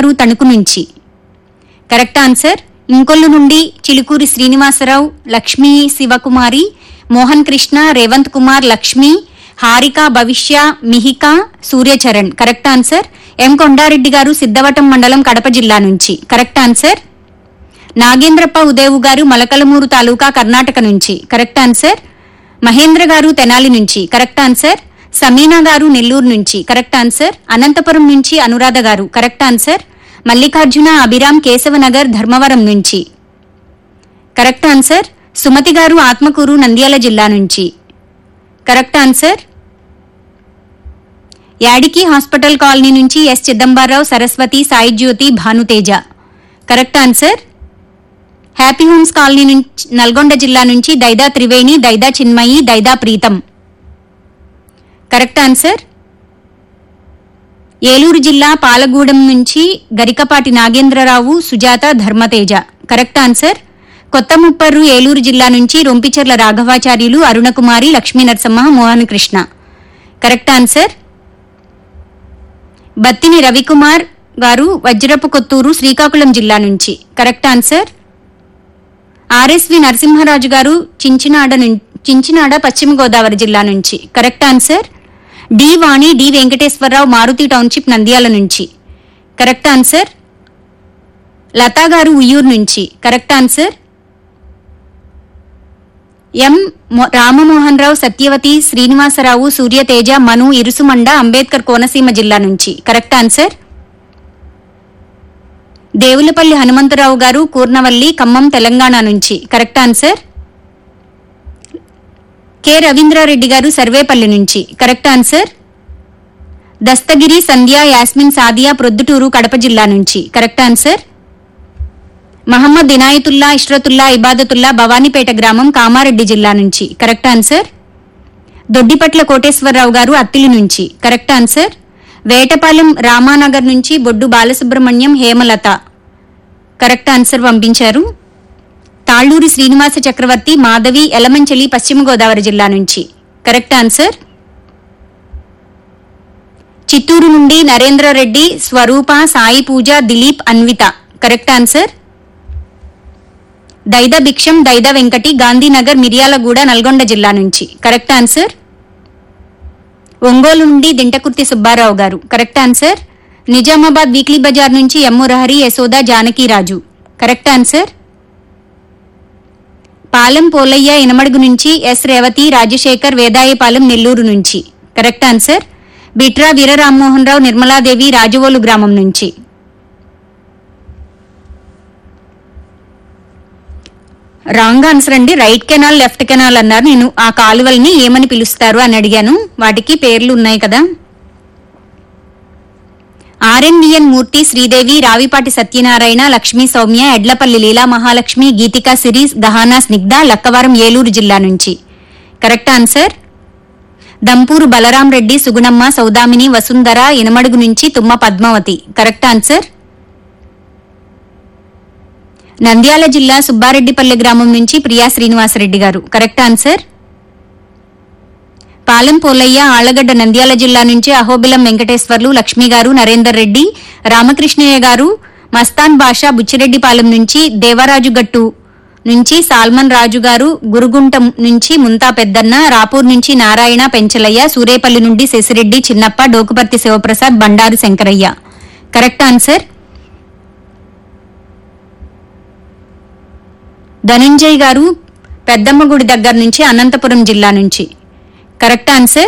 గారు తణుకు నుంచి correct answer Inkollu నుండి Chilukuri Srinivasarao Lakshmi శివకుమారి Mohan Krishna Revanth Kumar Lakshmi Harika Bhavishya Mihika Suryacharan correct answer M Kondareddy garu Siddavatam మండలం కడప జిల్లా నుంచి కరెక్ట్ ఆన్సర్ నాగేంద్రప్ప ఉదేవు గారు మలకలమూరు తాలూకా కర్ణాటక నుంచి కరెక్ట్ ఆన్సర్ మహేంద్ర గారు తెనాలి నుంచి కరెక్ట్ ఆన్సర్ సమీనా గారు నెల్లూరు నుంచి కరెక్ట్ ఆన్సర్ అనంతపురం నుంచి అనురాధ గారు కరెక్ట్ ఆన్సర్ మల్లికార్జున అభిరామ్ కేశవనగర్ ధర్మవరం నుంచి కరెక్ట్ ఆన్సర్ సుమతి గారు ఆత్మకూరు నంద్యాల జిల్లా నుంచి correct answer Yadiki hospital colony నుంచి S Chidambararao Saraswathi Sai Jyothi Bhanuteja correct answer happy homes colony నుంచి నల్గొండ జిల్లా నుంచి దైదా త్రివేణి దైదా చిన్మయి దైదా ప్రీతం కరెక్ట్ ఆన్సర్ ఏలూరు జిల్లా పాలగూడెం నుంచి గరికపాటి నాగేంద్రరావు సుజాత ధర్మతేజ కరెక్ట్ ఆన్సర్ కొత్త ముప్పర్రు ఏలూరు జిల్లా నుంచి రొంపిచెర్ల రాఘవాచార్యులు అరుణకుమారి లక్ష్మీ నరసమ్మ మోహన్ కృష్ణ కరెక్ట్ ఆన్సర్ బత్తిని రవికుమార్ గారు వజ్రపు కొత్తూరు శ్రీకాకుళం జిల్లా నుంచి కరెక్ట్ ఆన్సర్ ఆర్ఎస్వి నరసింహరాజు గారు చించినాడ నుం- చించినాడ పశ్చిమ గోదావరి జిల్లా నుంచి correct answer D Vani D Venkateswararao Maruthi township Nandyal నుంచి కరెక్ట్ ఆన్సర్ లతా గారు ఉయ్యూరు నుంచి కరెక్ట్ ఆన్సర్ ఎం మొ- రామమోహన్ రావు సత్యవతి శ్రీనివాసరావు సూర్యతేజ మను ఇరుసుమండ అంబేద్కర్ కోనసీమ జిల్లా నుంచి కరెక్ట్ ఆన్సర్ దేవులపల్లి హనుమంతరావు గారు కూర్నవల్లి ఖమ్మం తెలంగాణ నుంచి correct answer K Ravindra Reddy garu Sarvepalli నుంచి కరెక్ట్ ఆన్సర్ దస్తగిరి సంధ్య యాస్మిన్ సాదియా ప్రొద్దుటూరు కడప జిల్లా నుంచి కరెక్ట్ ఆన్సర్ మహమ్మద్ ఇనాయతుల్లా ఇష్రతుల్లా ఇబాదతుల్లా భవానీపేట గ్రామం కామారెడ్డి జిల్లా నుంచి కరెక్ట్ ఆన్సర్ దొడ్డిపట్ల కోటేశ్వరరావు గారు అత్తిలి నుంచి కరెక్ట్ ఆన్సర్ వేటపాలెం రామానగర్ నుంచి బొడ్డు బాలసుబ్రహ్మణ్యం హేమలత కరెక్ట్ ఆన్సర్ పంపించారు తాళ్లూరి శ్రీనివాస చక్రవర్తి మాధవి ఎలమంచలి పశ్చిమ గోదావరి జిల్లా నుంచి కరెక్ట్ ఆన్సర్ చిత్తూరు నుండి నరేంద్రరెడ్డి స్వరూప సాయి పూజ దిలీప్ అన్విత కరెక్ట్ ఆన్సర్ దైద భిక్షం దైద వెంకటి గాంధీనగర్ మిర్యాలగూడ నల్గొండ జిల్లా నుంచి కరెక్ట్ ఆన్సర్ ఒంగోలు నుండి Dintakurthi Subbarao garu correct answer Nizamabad weekly బజార్ నుంచి M Murahari Yashoda Janakiraju correct answer Palem Polaiah Inamadugu నుంచి ఎస్ రేవతి రాజశేఖర్ వేదాయపాలెం నెల్లూరు నుంచి కరెక్ట్ ఆన్సర్ బిట్రా వీర రామ్మోహన్ రావు నిర్మలాదేవి రాజవోలు గ్రామం నుంచి రాంగ్ ఆన్సర్ అండి రైట్ కెనాల్ లెఫ్ట్ కెనాల్ అన్నారు నేను ఆ కాలువల్ని ఏమని పిలుస్తారు అని అడిగాను వాటికి పేర్లు ఉన్నాయి కదా ఆర్ఎన్విఎన్ మూర్తి శ్రీదేవి రావిపాటి సత్యనారాయణ లక్ష్మీ సౌమ్య ఎడ్లపల్లి లీలా మహాలక్ష్మి గీతికా సిరీస్ దహానా స్నిగ్ధ లక్కవరం ఏలూరు జిల్లా నుంచి కరెక్ట్ ఆన్సర్ దంపూరు బలరాం రెడ్డి సుగుణమ్మ సౌదామిని వసుంధర ఇనమడుగు నుంచి తుమ్మ పద్మావతి కరెక్ట్ ఆన్సర్ నంద్యాల జిల్లా సుబ్బారెడ్డిపల్లె గ్రామం నుంచి ప్రియా శ్రీనివాసరెడ్డి గారు కరెక్ట్ ఆన్సర్ పాలెం పోలయ్య ఆళ్లగడ్డ నంద్యాల జిల్లా నుంచి అహోబిలం వెంకటేశ్వర్లు లక్ష్మి గారు నరేందర్ రెడ్డి రామకృష్ణయ్య గారు మస్తాన్ బాషా బుచ్చిరెడ్డిపాలెం నుంచి దేవరాజు గట్టు నుంచి సాల్మన్ రాజు గారు గురుగుంట నుంచి ముంతా పెద్దన్న రాపూర్ నుంచి నారాయణ పెంచలయ్య సూరేపల్లి నుండి శశిరెడ్డి చిన్నప్ప డోకుపర్తి శివప్రసాద్ బండారు శంకరయ్య కరెక్ట్ ఆన్సర్ ధనుంజయ్ గారు పెద్దమ్మ గుడి దగ్గర నుంచి అనంతపురం జిల్లా నుంచి కరెక్ట్ ఆన్సర్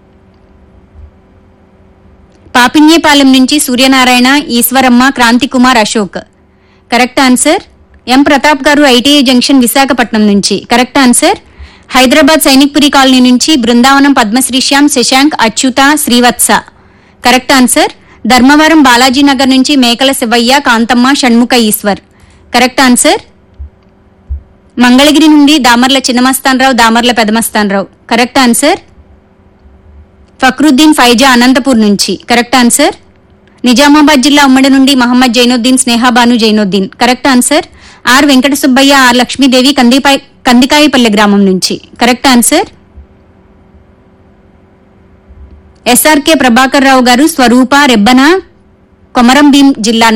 పాపిన్యపాలెం నుంచి Suryanarayana Eswaramma Kranthikumar Ashok correct answer M Pratap garu ITI junction Visakhapatnam నుంచి correct answer Hyderabad Sainikpuri colony నుంచి బృందావనం పద్మశ్రీశ్యామ్ శశాంక్ అచ్యుత శ్రీవత్స కరెక్ట్ ఆన్సర్ ధర్మవరం బాలాజీ నగర్ నుంచి మేకల శివయ్య కాంతమ్మ షణ్ముఖ ఈశ్వర్ కరెక్ట్ ఆన్సర్ మంగళగిరి నుండి దామర్ల చిన్నమస్తానరావు దామర్ల పెదమస్తానరావు కరెక్ట్ ఆన్సర్ ఫక్రుద్దీన్ ఫైజా అనంతపూర్ నుంచి కరెక్ట్ ఆన్సర్ నిజామాబాద్ జిల్లా ఉమ్మడి నుండి Mohammed Zainuddin Snehabanu Zainuddin correct answer R Venkata Subbaiah R Lakshmidevi కందిపై Kandikayapalle గ్రామం నుంచి correct answer SRK Prabhakar Rao garu Swaroopa Rebbena Komaram Bheem జిల్లా